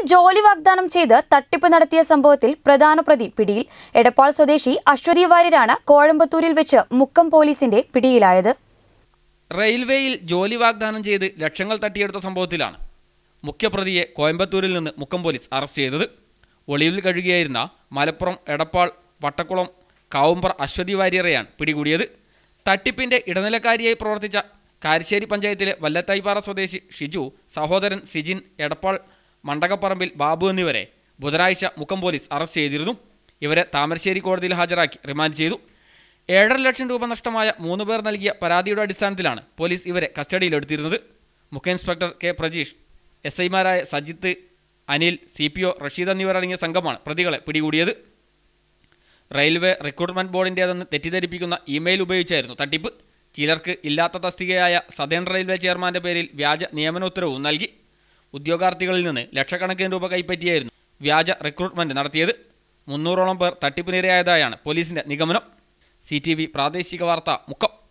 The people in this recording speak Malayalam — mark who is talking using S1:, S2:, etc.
S1: ജോലി വാഗ്ദാനം ചെയ്ത് തട്ടിപ്പ് നടത്തിയ സംഭവത്തിൽ പ്രധാന പ്രതി പിടിയിൽ എടപ്പാൾ സ്വദേശി അശ്വതി വാര്യരാണ് കോഴമ്പത്തൂരിൽ വെച്ച് മുക്കം പോലീസിന്റെ പിടിയിലായത്
S2: റെയിൽവേയിൽ ജോലി വാഗ്ദാനം ചെയ്ത് ലക്ഷങ്ങൾ തട്ടിയെടുത്ത സംഭവത്തിലാണ് മുഖ്യപ്രതിയെ കോയമ്പത്തൂരിൽ നിന്ന് മുക്കം പോലീസ് അറസ്റ്റ് ചെയ്തത് ഒളിവിൽ കഴിയുകയായിരുന്ന മലപ്പുറം എടപ്പാൾ വട്ടക്കുളം കാവുമ്പർ അശ്വതി വാര്യരെയാണ് പിടികൂടിയത് തട്ടിപ്പിന്റെ ഇടനിലക്കാരിയായി പ്രവർത്തിച്ച കാരശ്ശേരി പഞ്ചായത്തിലെ വല്ലത്തായിപ്പാറ സ്വദേശി ഷിജു സഹോദരൻ സിജിൻ എടപ്പാൾ മണ്ടകപ്പറമ്പിൽ ബാബു എന്നിവരെ ബുധനാഴ്ച മുക്കം പോലീസ് അറസ്റ്റ് ചെയ്തിരുന്നു ഇവരെ താമരശ്ശേരി കോടതിയിൽ ഹാജരാക്കി റിമാൻഡ് ചെയ്തു ഏഴര ലക്ഷം രൂപ നഷ്ടമായ മൂന്ന് പേർ നൽകിയ പരാതിയുടെ അടിസ്ഥാനത്തിലാണ് പോലീസ് ഇവരെ കസ്റ്റഡിയിലെടുത്തിരുന്നത് മുഖ്യ ഇൻസ്പെക്ടർ കെ പ്രജീഷ് എസ് ഐമാരായ Sajith Anil C P O Rasheed എന്നിവരടങ്ങിയ സംഘമാണ് പ്രതികളെ പിടികൂടിയത് റെയിൽവേ റിക്രൂട്ട്മെന്റ് ബോർഡിൻ്റേതെന്ന് തെറ്റിദ്ധരിപ്പിക്കുന്ന ഇമെയിൽ ഉപയോഗിച്ചായിരുന്നു തട്ടിപ്പ് ചിലർക്ക് ഇല്ലാത്ത തസ്തികയായ സദേൺ റെയിൽവേ ചെയർമാന്റെ പേരിൽ വ്യാജ നിയമനോത്തരവും നൽകി ഉദ്യോഗാർത്ഥികളിൽ നിന്ന് ലക്ഷക്കണക്കിന് രൂപ കൈപ്പറ്റിയായിരുന്നു വ്യാജ റിക്രൂട്ട്മെന്റ് നടത്തിയത് മുന്നൂറോളം പേർ തട്ടിപ്പിനിരയായതായാണ് പോലീസിന്റെ നിഗമനം സി പ്രാദേശിക വാർത്ത മുക്കം